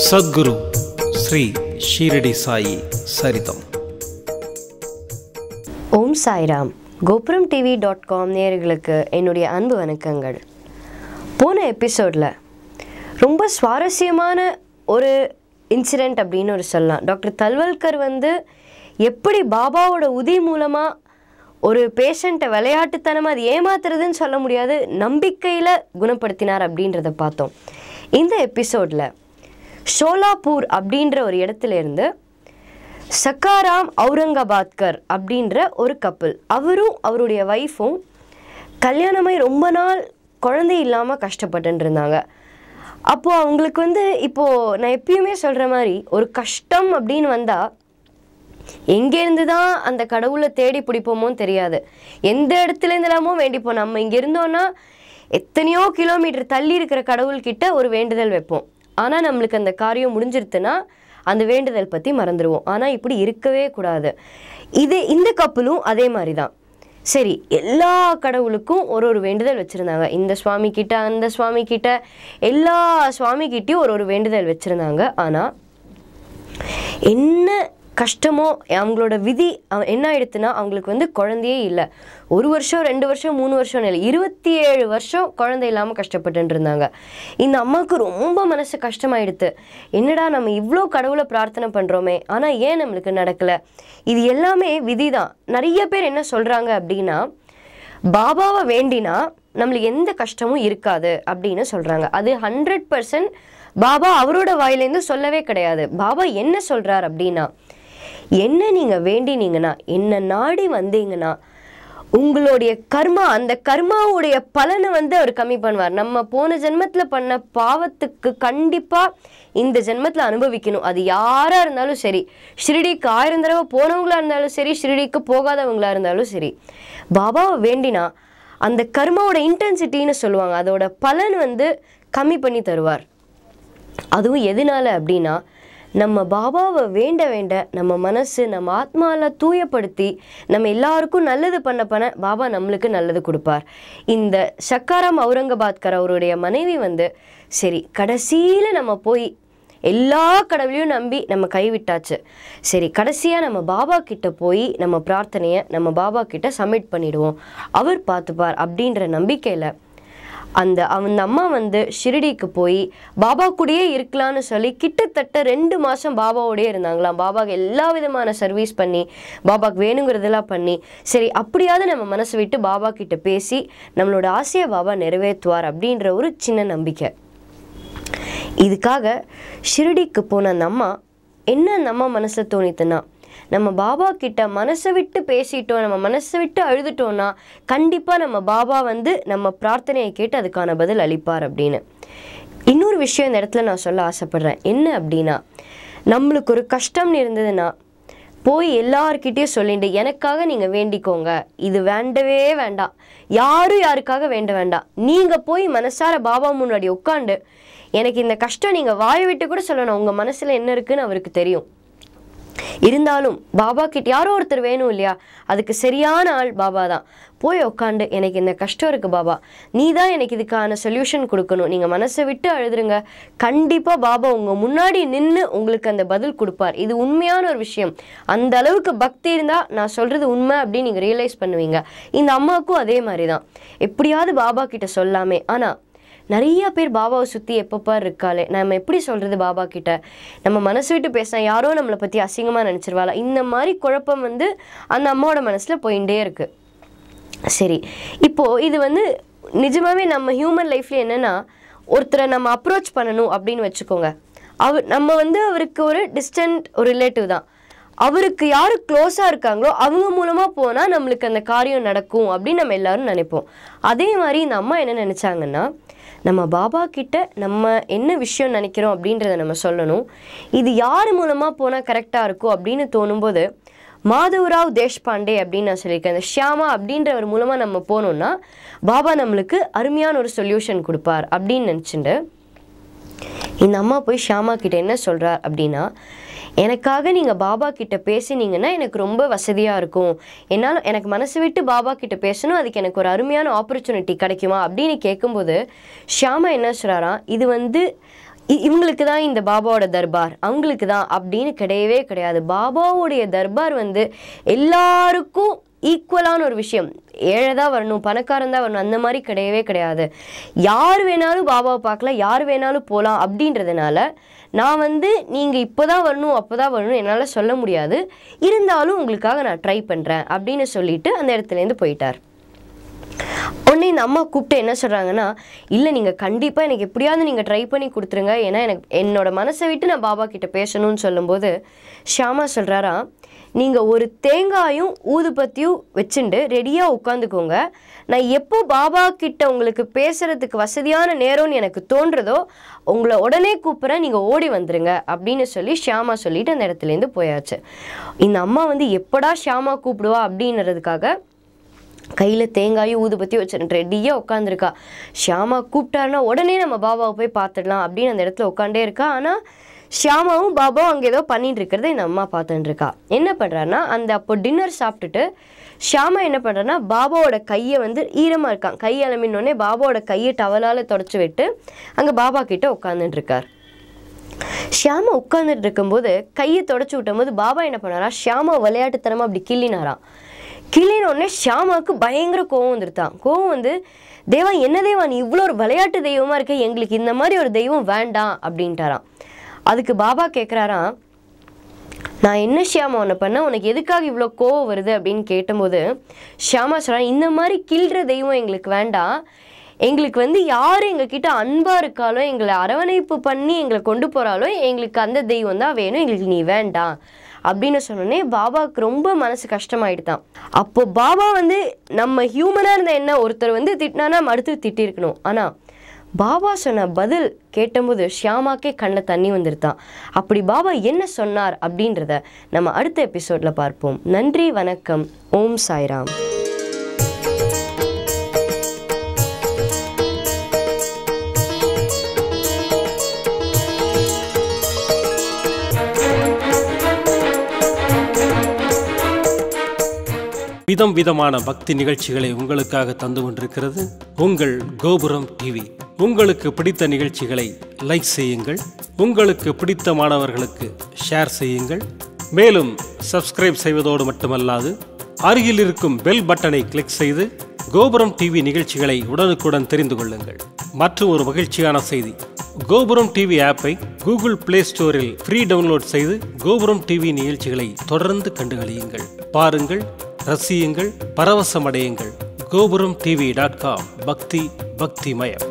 సద్గురు శ్రీ షీరడి సాయి సరితం ஓம் சாய்ராம் கோபுரம் TV dot com நேயர்களுக்கு என்னுடைய அன்பு வணக்கங்கள் போன எபிசோடில் ரொம்ப சுவாரஸ்யமான ஒரு இன்சிடெண்ட் அப்படின்னு ஒரு சொல்லலாம் டாக்டர் தல்வல்கர் வந்து எப்படி பாபாவோட உதி மூலமாக ஒரு பேஷண்ட்டை விளையாட்டுத்தனமாக அது ஏமாத்துறதுன்னு சொல்ல முடியாது நம்பிக்கையில் குணப்படுத்தினார் அப்படின்றத பார்த்தோம் இந்த எபிசோடில் ஷோலாப்பூர் அப்படின்ற ஒரு இடத்துல இருந்து சக்காராம் அவுரங்காபாத்கர் அப்படின்ற ஒரு கப்பல் அவரும் அவருடைய ஒய்ஃபும் கல்யாணமாய் ரொம்ப நாள் குழந்தை இல்லாமல் கஷ்டப்பட்டுட்டு இருந்தாங்க அப்போது அவங்களுக்கு வந்து இப்போது நான் எப்பயுமே சொல்கிற மாதிரி ஒரு கஷ்டம் அப்படின்னு வந்தால் எங்கேருந்து தான் அந்த கடவுளை தேடி பிடிப்போமோன்னு தெரியாது எந்த இடத்துல இருந்தெல்லாமோ வேண்டிப்போம் நம்ம இங்கே இருந்தோன்னா எத்தனையோ கிலோமீட்டர் தள்ளி இருக்கிற கடவுள்கிட்ட ஒரு வேண்டுதல் வைப்போம் ஆனால் நம்மளுக்கு அந்த காரியம் முடிஞ்சிருத்துன்னா அந்த வேண்டுதல் பற்றி மறந்துடுவோம் ஆனால் இப்படி இருக்கவே கூடாது இது இந்த கப்பலும் அதே மாதிரி தான் சரி எல்லா கடவுளுக்கும் ஒரு ஒரு வேண்டுதல் வச்சுருந்தாங்க இந்த சுவாமி கிட்ட அந்த சுவாமி கிட்ட எல்லா சுவாமி கிட்டயும் ஒரு ஒரு வேண்டுதல் வச்சுருந்தாங்க ஆனால் என்ன கஷ்டமோ அவங்களோட விதி அவ- என்ன ஆயிடுத்துன்னா அவங்களுக்கு வந்து குழந்தையே இல்லை ஒரு வருஷம் ரெண்டு வருஷம் மூணு வருஷம் இல்லை இருபத்தி ஏழு வருஷம் குழந்தை இல்லாமல் கஷ்டப்பட்டுட்டு இருந்தாங்க இந்த அம்மாவுக்கு ரொம்ப மனசு கஷ்டமாயிடுத்து என்னடா நம்ம இவ்வளோ கடவுளை பிரார்த்தனை பண்ணுறோமே ஆனால் ஏன் நம்மளுக்கு நடக்கலை இது எல்லாமே விதி தான் நிறைய பேர் என்ன சொல்கிறாங்க அப்படின்னா பாபாவை வேண்டினா நம்மளுக்கு எந்த கஷ்டமும் இருக்காது அப்படின்னு சொல்கிறாங்க அது ஹண்ட்ரட் பர்சன்ட் பாபா அவரோட வாயிலேருந்து சொல்லவே கிடையாது பாபா என்ன சொல்கிறார் அப்படின்னா என்ன நீங்கள் வேண்டினீங்கன்னா என்ன நாடி வந்தீங்கன்னா உங்களுடைய கர்மா அந்த கர்மாவுடைய பலனை வந்து அவர் கம்மி பண்ணுவார் நம்ம போன ஜென்மத்தில் பண்ண பாவத்துக்கு கண்டிப்பாக இந்த ஜென்மத்தில் அனுபவிக்கணும் அது யாராக இருந்தாலும் சரி ஷிரடிக்கு ஆயிரம் தடவை போனவங்களா இருந்தாலும் சரி ஷிரடிக்கு போகாதவங்களா இருந்தாலும் சரி பாபாவை வேண்டினா அந்த கர்மாவோட இன்டென்சிட்டின்னு சொல்லுவாங்க அதோட பலன் வந்து கம்மி பண்ணி தருவார் அதுவும் எதனால அப்படின்னா நம்ம பாபாவை வேண்ட வேண்ட நம்ம மனசு நம்ம ஆத்மாவில் தூயப்படுத்தி நம்ம எல்லாருக்கும் நல்லது பண்ண பண்ண பாபா நம்மளுக்கு நல்லது கொடுப்பார் இந்த சக்காராம் அவுரங்காபாத்கர் அவருடைய மனைவி வந்து சரி கடைசியில் நம்ம போய் எல்லா கடவுளையும் நம்பி நம்ம கைவிட்டாச்சு சரி கடைசியாக நம்ம பாபா கிட்ட போய் நம்ம பிரார்த்தனையை நம்ம பாபா கிட்ட சப்மிட் பண்ணிடுவோம் அவர் பார்த்துப்பார் அப்படின்ற நம்பிக்கையில் அந்த அந்த அம்மா வந்து ஷிரடிக்கு போய் பாபா கூடயே இருக்கலாம்னு சொல்லி கிட்டத்தட்ட ரெண்டு மாதம் பாபாவோடயே இருந்தாங்களாம் பாபாக்கு எல்லா விதமான சர்வீஸ் பண்ணி பாபாக்கு வேணுங்கிறதெல்லாம் பண்ணி சரி அப்படியாவது நம்ம மனசை விட்டு பாபா கிட்ட பேசி நம்மளோட ஆசையை பாபா நிறைவேற்றுவார் அப்படின்ற ஒரு சின்ன நம்பிக்கை இதுக்காக ஷிரடிக்கு போன அந்த அம்மா என்ன அந்த அம்மா மனசில் தோணித்துன்னா நம்ம பாபா கிட்ட மனசை விட்டு பேசிட்டோம் நம்ம மனசை விட்டு அழுதுட்டோம்னா கண்டிப்பாக நம்ம பாபா வந்து நம்ம பிரார்த்தனையை கேட்டு அதுக்கான பதில் அளிப்பார் அப்படின்னு இன்னொரு விஷயம் இந்த இடத்துல நான் சொல்ல ஆசைப்படுறேன் என்ன அப்படின்னா நம்மளுக்கு ஒரு கஷ்டம்னு இருந்ததுன்னா போய் எல்லார்கிட்டயும் சொல்லிட்டு எனக்காக நீங்கள் வேண்டிக்கோங்க இது வேண்டவே வேண்டாம் யாரும் யாருக்காக வேண்ட வேண்டாம் நீங்கள் போய் மனசார பாபா முன்னாடி உட்காந்து எனக்கு இந்த கஷ்டம் நீங்கள் வாயை விட்டு கூட சொல்லணும் உங்கள் மனசில் என்ன இருக்குன்னு அவருக்கு தெரியும் இருந்தாலும் பாபா கிட்ட யாரோ ஒருத்தர் வேணும் இல்லையா அதுக்கு சரியான ஆள் பாபா தான் போய் உக்காண்டு எனக்கு இந்த கஷ்டம் இருக்குது பாபா நீ தான் எனக்கு இதுக்கான சொல்யூஷன் கொடுக்கணும் நீங்கள் மனசை விட்டு அழுதுருங்க கண்டிப்பாக பாபா உங்கள் முன்னாடி நின்று உங்களுக்கு அந்த பதில் கொடுப்பார் இது உண்மையான ஒரு விஷயம் அந்த அளவுக்கு பக்தி இருந்தால் நான் சொல்கிறது உண்மை அப்படின்னு நீங்கள் ரியலைஸ் பண்ணுவீங்க இந்த அம்மாவுக்கும் அதே மாதிரி தான் எப்படியாவது பாபா கிட்ட சொல்லாமே ஆனால் நிறைய பேர் பாபாவை சுற்றி எப்பப்போ இருக்காளே நம்ம எப்படி சொல்கிறது பாபா கிட்ட நம்ம மனசு விட்டு பேசினா யாரோ நம்மளை பற்றி அசிங்கமாக நினச்சிருவாளா இந்த மாதிரி குழப்பம் வந்து அந்த அம்மாவோட மனசில் போயிட்டே இருக்கு சரி இப்போது இது வந்து நிஜமாவே நம்ம ஹியூமன் லைஃப்ல என்னென்னா ஒருத்தரை நம்ம அப்ரோச் பண்ணணும் அப்படின்னு வச்சுக்கோங்க அவர் நம்ம வந்து அவருக்கு ஒரு டிஸ்டன்ட் ஒரு ரிலேட்டிவ் தான் அவருக்கு யார் க்ளோஸாக இருக்காங்களோ அவங்க மூலமாக போனால் நம்மளுக்கு அந்த காரியம் நடக்கும் அப்படின்னு நம்ம எல்லாரும் நினைப்போம் அதே மாதிரி இந்த அம்மா என்ன நினச்சாங்கன்னா நம்ம பாபா கிட்ட நம்ம என்ன விஷயம் நினைக்கிறோம் அப்படின்றத நம்ம சொல்லணும் இது யார் மூலமாக போனால் கரெக்டாக இருக்கும் அப்படின்னு தோணும்போது மாதவராவ் தேஷ்பாண்டே அப்படின்னு நான் சொல்லியிருக்கேன் இந்த ஷியாமா அப்படின்றவர் மூலமாக நம்ம போனோம்னா பாபா நம்மளுக்கு அருமையான ஒரு சொல்யூஷன் கொடுப்பார் அப்படின்னு நினச்சிட்டு இந்த அம்மா போய் ஷியாமா கிட்ட என்ன சொல்கிறார் அப்படின்னா எனக்காக நீங்கள் பாபா கிட்ட பேசினீங்கன்னா எனக்கு ரொம்ப வசதியாக இருக்கும் என்னால் எனக்கு மனசு விட்டு பாபா கிட்ட பேசணும் அதுக்கு எனக்கு ஒரு அருமையான ஆப்பர்ச்சுனிட்டி கிடைக்குமா அப்படின்னு கேட்கும்போது ஷியாமா என்ன சொல்கிறாராம் இது வந்து இ- இவங்களுக்கு தான் இந்த பாபாவோட தர்பார் அவங்களுக்கு தான் அப்படின்னு கிடையவே கிடையாது பாபாவுடைய தர்பார் வந்து எல்லாருக்கும் ஈக்குவலான ஒரு விஷயம் ஏழை தான் வரணும் பணக்காரன் தான் வரணும் அந்த மாதிரி கிடையவே கிடையாது யார் வேணாலும் பாபாவை பார்க்கலாம் யார் வேணாலும் போகலாம் அப்படின்றதுனால நான் வந்து நீங்கள் இப்போ தான் வரணும் அப்போ தான் வரணும் என்னால் சொல்ல முடியாது இருந்தாலும் உங்களுக்காக நான் ட்ரை பண்ணுறேன் அப்படின்னு சொல்லிட்டு அந்த இடத்துலேருந்து போயிட்டார் உடனே இந்த அம்மா கூப்பிட்டு என்ன சொல்கிறாங்கன்னா இல்லை நீங்கள் கண்டிப்பாக எனக்கு எப்படியாவது நீங்கள் ட்ரை பண்ணி கொடுத்துருங்க ஏன்னா எனக்கு என்னோட மனசை விட்டு நான் பாபா கிட்ட பேசணும்னு சொல்லும்போது ஷியாமா சொல்கிறாரா நீங்கள் ஒரு தேங்காயும் ஊதுபத்தியும் வச்சுண்டு ரெடியாக உட்காந்துக்கோங்க நான் எப்போ பாபா கிட்ட உங்களுக்கு பேசுறதுக்கு வசதியான நேரம்னு எனக்கு தோன்றதோ உங்களை உடனே கூப்பிட்றேன் நீங்கள் ஓடி வந்துருங்க அப்படின்னு சொல்லி ஷியாமா சொல்லிட்டு அந்த இடத்துலேருந்து போயாச்சு இந்த அம்மா வந்து எப்படா ஷியாமா கூப்பிடுவா அப்படின்றதுக்காக கையில் தேங்காயும் ஊதுபத்தியும் வச்சு ரெடியாக உட்காந்துருக்கா ஷியாமா கூப்பிட்டாருன்னா உடனே நம்ம பாபாவை போய் பார்த்துடலாம் அப்படின்னு அந்த இடத்துல உட்காண்டே இருக்கா ஆனால் ஷியாமாவும் பாபாவும் அங்கே ஏதோ பண்ணிட்டு இருக்கிறத இந்த அம்மா பார்த்துட்டு இருக்கா என்ன பண்ணுறாருன்னா அந்த அப்போ டின்னர் சாப்பிட்டுட்டு ஷியாமா என்ன பண்ணுறான்னா பாபாவோட கையை வந்து ஈரமாக இருக்கான் கை அலமின்னொடனே பாபாவோட கையை டவலால் தொடச்சி விட்டு அங்கே பாபா கிட்ட உட்காந்துட்டு இருக்கார் ஷியாமா உட்காந்துட்டு இருக்கும்போது கையை தொடச்சி விட்டும்போது பாபா என்ன பண்ணாரா ஷியாமா விளையாட்டுத்தனமா அப்படி கிள்ளினாராம் கிள்ளின உடனே ஷியாமாவுக்கு பயங்கர கோவம் வந்துருத்தான் கோவம் வந்து தேவா என்ன தேவா நீ இவ்வளோ ஒரு விளையாட்டு தெய்வமா இருக்க எங்களுக்கு இந்த மாதிரி ஒரு தெய்வம் வேண்டாம் அப்படின்ட்டாராம் அதுக்கு பாபா கேட்குறாராம் நான் என்ன ஷியாமா உன்னை பண்ண உனக்கு எதுக்காக இவ்வளோ கோவம் வருது அப்படின்னு கேட்டபோது ஷியாமா சொல்கிறான் இந்த மாதிரி கில்ற தெய்வம் எங்களுக்கு வேண்டாம் எங்களுக்கு வந்து யார் எங்ககிட்ட அன்பாக இருக்காலோ எங்களை அரவணைப்பு பண்ணி எங்களை கொண்டு போகிறாலோ எங்களுக்கு அந்த தெய்வம் தான் வேணும் எங்களுக்கு நீ வேண்டாம் அப்படின்னு சொன்னோடனே பாபாவுக்கு ரொம்ப மனசு கஷ்டமாயிடுதான் அப்போ பாபா வந்து நம்ம ஹியூமனாக இருந்த என்ன ஒருத்தர் வந்து திட்டினானா நம்ம அடுத்து திட்டிருக்கணும் ஆனால் பாபா சொன்ன பதில் கேட்டபோது ஷியாமாக்கே கண்ணில் தண்ணி வந்துருதான் அப்படி பாபா என்ன சொன்னார் அப்படின்றத நம்ம அடுத்த எபிசோட்ல பார்ப்போம் நன்றி வணக்கம் ஓம் சாய்ராம் விதம் விதமான பக்தி நிகழ்ச்சிகளை உங்களுக்காக தந்து கொண்டிருக்கிறது உங்கள் கோபுரம் டிவி உங்களுக்கு பிடித்த நிகழ்ச்சிகளை லைக் செய்யுங்கள் உங்களுக்கு பிடித்த மாணவர்களுக்கு ஷேர் செய்யுங்கள் மேலும் சப்ஸ்கிரைப் செய்வதோடு மட்டுமல்லாது அருகில் இருக்கும் பெல் பட்டனை கிளிக் செய்து கோபுரம் டிவி நிகழ்ச்சிகளை உடனுக்குடன் தெரிந்து கொள்ளுங்கள் மற்றும் ஒரு மகிழ்ச்சியான செய்தி கோபுரம் டிவி ஆப்பை கூகுள் பிளே ஸ்டோரில் ஃப்ரீ டவுன்லோட் செய்து கோபுரம் டிவி நிகழ்ச்சிகளை தொடர்ந்து கண்டுகளியுங்கள் பாருங்கள் ரசியுங்கள் பரவசமடையுங்கள் கோபுரம் டிவி டாட் காம் பக்தி பக்திமயம்